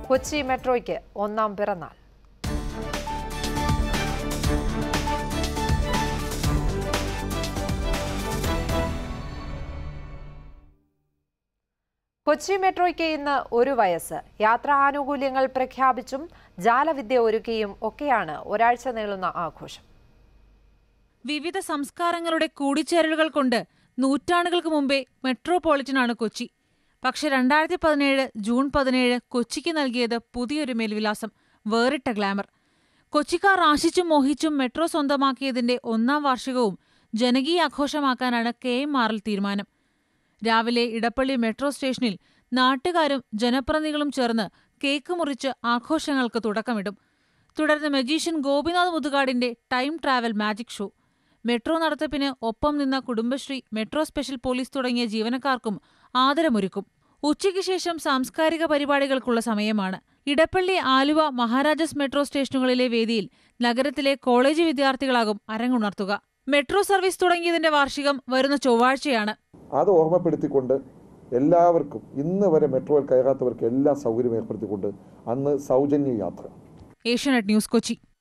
കൊച്ചി മെട്രോയ്ക്ക് ഒന്നാം പിറന്നാൾ കൊച്ചി മെട്രോയ്ക്ക് ഇന്ന് ഒരു വയസ്സ് യാത്രാ ആനുകൂല്യങ്ങൾ പ്രഖ്യാപിച്ചും ജാലവിദ്യ ഒരുക്കിയും ഒക്കെയാണ് ഒരാഴ്ച നീളുന്ന ആഘോഷം വിവിധ സംസ്കാരങ്ങളുടെ കൂടിച്ചേരലുകൾ കൊണ്ട് നൂറ്റാണ്ടുകൾക്ക് മുമ്പേ മെട്രോപൊളിറ്റനാണ് കൊച്ചി പക്ഷെ രണ്ടായിരത്തി പതിനേഴ് ജൂൺ പതിനേഴ് കൊച്ചിക്ക് നൽകിയത് പുതിയൊരു മേൽവിലാസം വേറിട്ട ഗ്ലാമർ കൊച്ചിക്കാർ ആശിച്ചും മോഹിച്ചും മെട്രോ സ്വന്തമാക്കിയതിന്റെ ഒന്നാം വാർഷികവും ജനകീയ ആഘോഷമാക്കാനാണ് കെ എം ആറിൽ തീരുമാനം രാവിലെ ഇടപ്പള്ളി മെട്രോ സ്റ്റേഷനിൽ നാട്ടുകാരും ജനപ്രതിനിധികളും ചേർന്ന് കേക്ക് മുറിച്ച് ആഘോഷങ്ങൾക്ക് തുടക്കമിടും തുടർന്ന് മജീഷ്യൻ ഗോപിനാഥ് മുതുകാടിന്റെ time travel magic show metro നടത്തിപ്പിന് ഒപ്പം നിന്ന കുടുംബശ്രീ മെട്രോ സ്പെഷ്യൽ പോലീസ് തുടങ്ങിയ ജീവനക്കാർക്കും ആദരമൊരുക്കും ഉച്ചയ്ക്ക് ശേഷം സാംസ്കാരിക പരിപാടികൾക്കുള്ള സമയമാണ് ഇടപ്പള്ളി ആലുവ മഹാരാജാസ് മെട്രോ സ്റ്റേഷനുകളിലെ വേദിയിൽ നഗരത്തിലെ കോളേജ് വിദ്യാർത്ഥികളാകും അരങ്ങുണർത്തുക മെട്രോ സർവീസ് തുടങ്ങിയതിന്റെ വാർഷികം വരുന്ന ചൊവ്വാഴ്ചയാണ് അത് ഓർമ്മപ്പെടുത്തിക്കൊണ്ട് എല്ലാവർക്കും ഇന്ന് വരെ മെട്രോയിൽ കയറാത്തവർക്ക് എല്ലാ സൗകര്യം ഏർപ്പെടുത്തിക്കൊണ്ട് അന്ന് സൗജന്യ യാത്ര ഏഷ്യാനെറ്റ് ന്യൂസ് കൊച്ചി